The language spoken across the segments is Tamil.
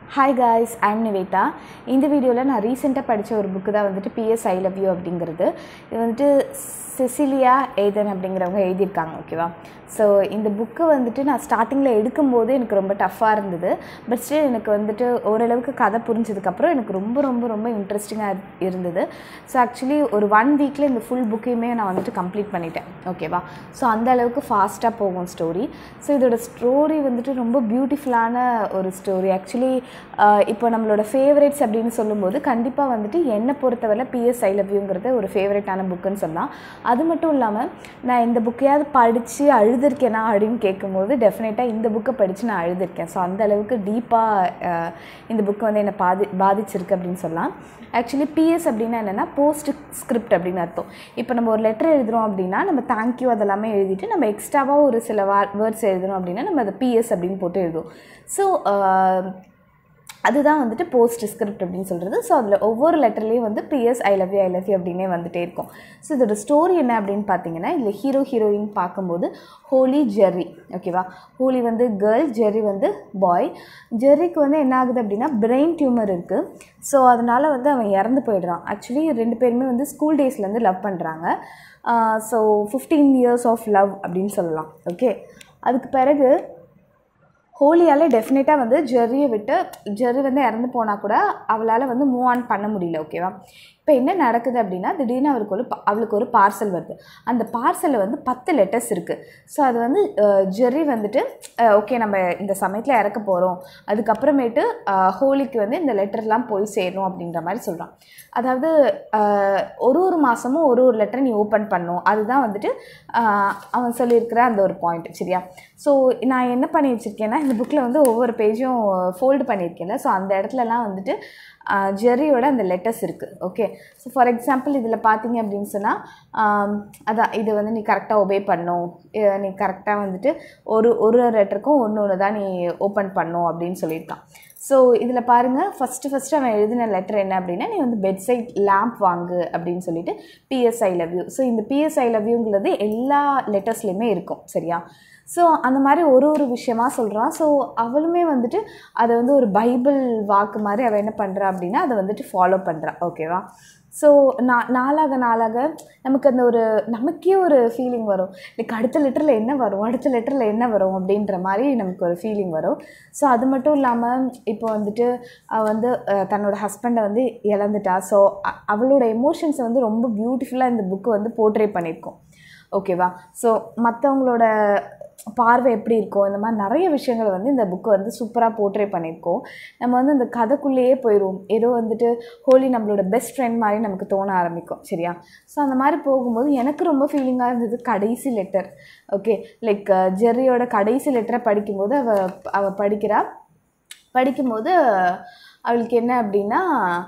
ஹாய் காய்ஸ் ஐம் நிவேதா இந்த வீடியோவில் நான் ரீசெண்டாக படித்த ஒரு புக்கு தான் வந்துட்டு பிஎஸ் ஐ லவ் யூ அப்படிங்கிறது இது வந்துட்டு செசிலியா ஏதன் அப்படிங்கிறவங்க எழுதியிருக்காங்க ஓகேவா ஸோ இந்த புக்கு வந்துட்டு நான் ஸ்டார்டிங்கில் எடுக்கும்போது எனக்கு ரொம்ப டஃப்பாக இருந்தது பட் ஸ்டில் எனக்கு வந்துட்டு ஓரளவுக்கு கதை புரிஞ்சதுக்கப்புறம் எனக்கு ரொம்ப ரொம்ப ரொம்ப இன்ட்ரெஸ்டிங்காக இருந்தது ஸோ ஆக்சுவலி ஒரு ஒன் வீக்கில் இந்த ஃபுல் புக்கையுமே நான் வந்துட்டு கம்ப்ளீட் பண்ணிட்டேன் ஓகேவா ஸோ அந்த அளவுக்கு ஃபாஸ்ட்டாக போகும் ஸ்டோரி ஸோ இதோட ஸ்டோரி வந்துட்டு ரொம்ப பியூட்டிஃபுல்லான ஒரு ஸ்டோரி ஆக்சுவலி இப்போ நம்மளோட ஃபேவரேட்ஸ் அப்படின்னு சொல்லும்போது கண்டிப்பாக வந்துட்டு என்னை பொறுத்தவரை பிஎஸ் ஐ லவ் யூங்கிறது ஒரு ஃபேவரட்டான புக்குன்னு சொல்லலாம் அது மட்டும் இல்லாமல் நான் இந்த புக்கையாவது படித்து அழுதுருக்கேனா அப்படின்னு கேட்கும்போது டெஃபினட்டாக இந்த புக்கை படித்து நான் அழுதுருக்கேன் ஸோ அந்த அளவுக்கு டீப்பாக இந்த புக்கு வந்து என்னை பாதி பாதிச்சிருக்கு அப்படின்னு சொல்லலாம் ஆக்சுவலி பிஎஸ் அப்படின்னா என்னென்னா போஸ்ட் ஸ்கிரிப்ட் அப்படின்னு அர்த்தம் இப்போ நம்ம ஒரு லெட்டர் எழுதுகிறோம் அப்படின்னா நம்ம தேங்க்யூ அதெல்லாமே எழுதிட்டு நம்ம எக்ஸ்ட்ராவாக ஒரு சில வா வேர்ட்ஸ் எழுதுறோம் அப்படின்னா நம்ம அதை பிஎஸ் அப்படின்னு போட்டு எழுதுவோம் ஸோ அதுதான் வந்துட்டு போஸ்ட் ஸ்கிரிப்ட் அப்படின்னு சொல்கிறது ஸோ அதில் ஒவ்வொரு லெட்டர்லேயும் வந்து P S I love you I love you அப்படின்னே வந்துட்டே இருக்கும் ஸோ இதோட ஸ்டோரி என்ன அப்படின்னு பார்த்தீங்கன்னா இதில் ஹீரோ ஹீரோயின் பார்க்கும்போது ஹோலி ஜெர்ரி ஓகேவா ஹோலி வந்து கேர்ள் ஜெர்ரி வந்து பாய் ஜெர்ரிக்கு வந்து என்ன ஆகுது அப்படின்னா பிரெயின் டியூமர் இருக்குது ஸோ அதனால் வந்து அவன் இறந்து போயிடுறான் ஆக்சுவலி ரெண்டு பேருமே வந்து ஸ்கூல் டேஸ்லேருந்து லவ் பண்ணுறாங்க so fifteen years of love அப்படின்னு சொல்லலாம் ஓகே அதுக்கு பிறகு ஹோலியால் டெஃபினட்டாக வந்து ஜெர்ரியை விட்டு ஜெர்ரி வந்து இறந்து போனால் கூட அவளால் வந்து மூவ் ஆன் பண்ண முடியல ஓகேவா இப்போ என்ன நடக்குது அப்படின்னா திடீர்னு அவருக்கு ஒரு அவளுக்கு ஒரு பார்சல் வருது அந்த பார்சலில் வந்து பத்து லெட்டர்ஸ் இருக்குது ஸோ அது வந்து ஜெர்ரி வந்துட்டு ஓகே நம்ம இந்த சமயத்தில் இறக்க போகிறோம் அதுக்கப்புறமேட்டு ஹோலிக்கு வந்து இந்த லெட்டர்லாம் போய் சேரணும் அப்படின்ற மாதிரி சொல்கிறான் அதாவது ஒரு ஒரு மாதமும் ஒரு ஒரு லெட்டர் நீ ஓப்பன் பண்ணும் அதுதான் வந்துட்டு அவன் சொல்லியிருக்கிற அந்த ஒரு பாயிண்ட் சரியா ஸோ நான் என்ன பண்ணி வச்சுருக்கேன்னா இந்த புக்கில் வந்து ஒவ்வொரு பேஜும் ஃபோல்டு பண்ணியிருக்கேன்ல ஸோ அந்த இடத்துலலாம் வந்துட்டு ஜெர்ரியோட அந்த லெட்டர்ஸ் இருக்குது ஓகே ஸோ ஃபார் எக்ஸாம்பிள் இதில் பார்த்தீங்க அப்படின்னு சொன்னால் அதான் இது வந்து நீ கரெக்டாக ஒபே பண்ணும் நீ கரெக்டாக வந்துட்டு ஒரு ஒரு லெட்டருக்கும் ஒன்று ஒன்று தான் நீ ஓப்பன் பண்ணும் அப்படின்னு சொல்லியிருக்கான் ஸோ இதில் பாருங்கள் ஃபஸ்ட்டு ஃபஸ்ட்டு அவன் எழுதின லெட்டர் என்ன அப்படின்னா நீ வந்து பெட் சைட் லேம்ப் வாங்கு அப்படின்னு சொல்லிட்டு P S I love you so இந்த பிஎஸ் ஐ லவ் யூங்கிறது எல்லா லெட்டர்ஸ்லேயுமே இருக்கும் சரியா ஸோ அந்த மாதிரி ஒரு ஒரு விஷயமா சொல்கிறான் ஸோ அவளுமே வந்துட்டு அதை வந்து ஒரு பைபிள் வாக்கு மாதிரி அவள் என்ன பண்ணுறா அப்படின்னா அதை வந்துட்டு ஃபாலோ பண்ணுறா ஓகேவா ஸோ நா நாளாக நாளாக நமக்கு அந்த ஒரு நமக்கே ஒரு ஃபீலிங் வரும் லைக் அடுத்த லெட்டரில் என்ன வரும் அடுத்த லெட்டரில் என்ன வரும் அப்படின்ற மாதிரி நமக்கு ஒரு ஃபீலிங் வரும் ஸோ அது மட்டும் இல்லாமல் இப்போ வந்துட்டு அவள் வந்து தன்னோட ஹஸ்பண்டை வந்து இழந்துட்டா ஸோ அவளோட எமோஷன்ஸை வந்து ரொம்ப பியூட்டிஃபுல்லாக இந்த புக்கு வந்து போர்ட்ரே பண்ணியிருக்கோம் ஓகேவா ஸோ மற்றவங்களோட பார்வை எப்படி இருக்கும் இந்த மாதிரி நிறைய விஷயங்கள் வந்து இந்த புக்கு வந்து சூப்பராக போர்ட்ரே பண்ணியிருக்கோம் நம்ம வந்து அந்த கதைக்குள்ளேயே போயிடுவோம் ஏதோ வந்துட்டு ஹோலி நம்மளோட பெஸ்ட் ஃப்ரெண்ட் மாதிரி நமக்கு தோண ஆரம்பிக்கும் சரியா ஸோ அந்த மாதிரி போகும்போது எனக்கு ரொம்ப ஃபீலிங்காக இருந்தது கடைசி லெட்டர் ஓகே லைக் ஜெர்ரியோட கடைசி லெட்டரை படிக்கும்போது அவள் அவள் படிக்கிறா படிக்கும்போது அவளுக்கு என்ன அப்படின்னா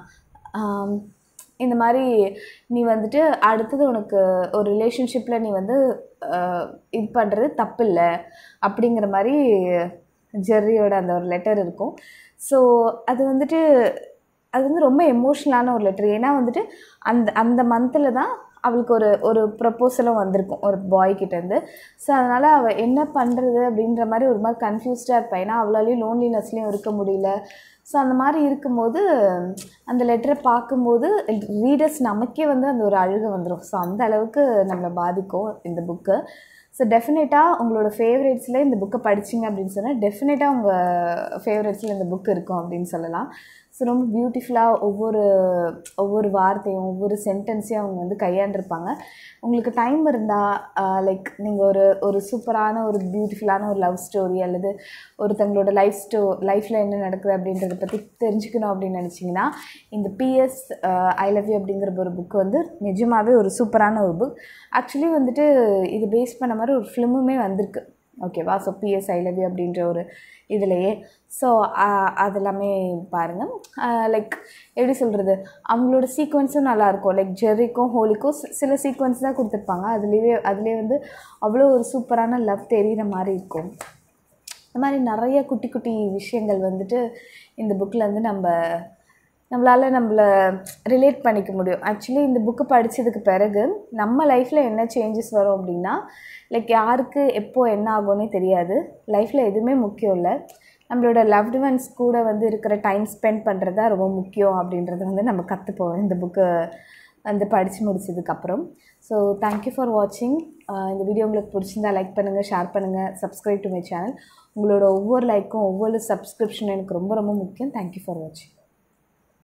இந்த மாதிரி நீ வந்துட்டு அடுத்தது உனக்கு ஒரு ரிலேஷன்ஷிப்பில் நீ வந்து இது பண்ணுறது தப்பு இல்லை அப்படிங்கிற மாதிரி ஜெர்ரியோட அந்த ஒரு லெட்டர் இருக்கும் ஸோ அது வந்துட்டு அது வந்து ரொம்ப எமோஷ்னலான ஒரு லெட்டர் ஏன்னா வந்துட்டு அந்த அந்த மந்தில் தான் அவளுக்கு ஒரு ஒரு ப்ரப்போசலும் வந்திருக்கும் ஒரு பாய்கிட்டேருந்து ஸோ அதனால் அவள் என்ன பண்ணுறது அப்படின்ற மாதிரி ஒரு மாதிரி கன்ஃபியூஸ்டாக இருப்பாள் ஏன்னா அவளாலையும் லோன்லினஸ்லேயும் இருக்க முடியல ஸோ அந்த மாதிரி இருக்கும்போது அந்த லெட்டரை பார்க்கும்போது ரீடர்ஸ் நமக்கே வந்து அந்த ஒரு அழுகை வந்துடும் ஸோ அந்த அளவுக்கு நம்மளை பாதிக்கும் இந்த புக்கு ஸோ டெஃபினட்டாக உங்களோட ஃபேவரேட்ஸில் இந்த புக்கை படிச்சிங்க அப்படின்னு சொன்னால் டெஃபினட்டாக உங்கள் ஃபேவரேட்ஸில் இந்த புக் இருக்கும் அப்படின்னு சொல்லலாம் ஸோ ரொம்ப பியூட்டிஃபுல்லாக ஒவ்வொரு ஒவ்வொரு வார்த்தையும் ஒவ்வொரு சென்டென்ஸையும் அவங்க வந்து கையாண்டிருப்பாங்க உங்களுக்கு டைம் இருந்தால் லைக் நீங்கள் ஒரு ஒரு சூப்பரான ஒரு பியூட்டிஃபுல்லான ஒரு லவ் ஸ்டோரி அல்லது ஒருத்தங்களோட லைஃப் ஸ்டோ லைஃப்பில் என்ன நடக்குது அப்படின்றத பற்றி தெரிஞ்சுக்கணும் அப்படின்னு நினச்சிங்கன்னா இந்த பிஎஸ் ஐ லவ் யூ அப்படிங்கிற ஒரு புக் வந்து நிஜமாகவே ஒரு சூப்பரான ஒரு புக் ஆக்சுவலி வந்துட்டு இது பேஸ் பண்ண மாதிரி ஒரு ஃபிலிமுமே வந்திருக்கு ஓகேவா so P S I love you அப்படின்ற ஒரு இதுலையே ஸோ அதெல்லாமே பாருங்கள் லைக் எப்படி சொல்கிறது அவங்களோட சீக்வன்ஸும் நல்லாயிருக்கும் லைக் ஜெர்ரிக்கும் ஹோலிக்கும் சில சீக்வன்ஸ் தான் கொடுத்துருப்பாங்க அதுலேயே அதுலேயே வந்து அவ்வளோ ஒரு சூப்பரான லவ் தெரிகிற மாதிரி இருக்கும் இந்த மாதிரி நிறைய குட்டி குட்டி விஷயங்கள் வந்துட்டு இந்த புக்கில் வந்து நம்ம நம்மளால் நம்மளை ரிலேட் பண்ணிக்க முடியும் ஆக்சுவலி இந்த புக்கு படித்ததுக்கு பிறகு நம்ம லைஃப்பில் என்ன சேஞ்சஸ் வரும் அப்படின்னா லைக் யாருக்கு எப்போ என்ன ஆகும்னே தெரியாது லைஃப்பில் எதுவுமே முக்கியம் இல்லை நம்மளோட லவ்டு ஒன்ஸ் கூட வந்து இருக்கிற டைம் ஸ்பெண்ட் பண்ணுறது தான் ரொம்ப முக்கியம் அப்படின்றத வந்து நம்ம கற்றுப்போம் இந்த புக்கு வந்து படித்து முடிச்சதுக்கப்புறம் ஸோ தேங்க்யூ ஃபார் வாட்சிங் இந்த வீடியோ உங்களுக்கு பிடிச்சிருந்தா லைக் பண்ணுங்கள் ஷேர் பண்ணுங்கள் சப்ஸ்கிரைப் டு மை சேனல் உங்களோட ஒவ்வொரு லைக்கும் ஒவ்வொரு சப்ஸ்கிரிப்ஷனும் எனக்கு ரொம்ப ரொம்ப முக்கியம் தேங்க்யூ ஃபார் வாட்சிங்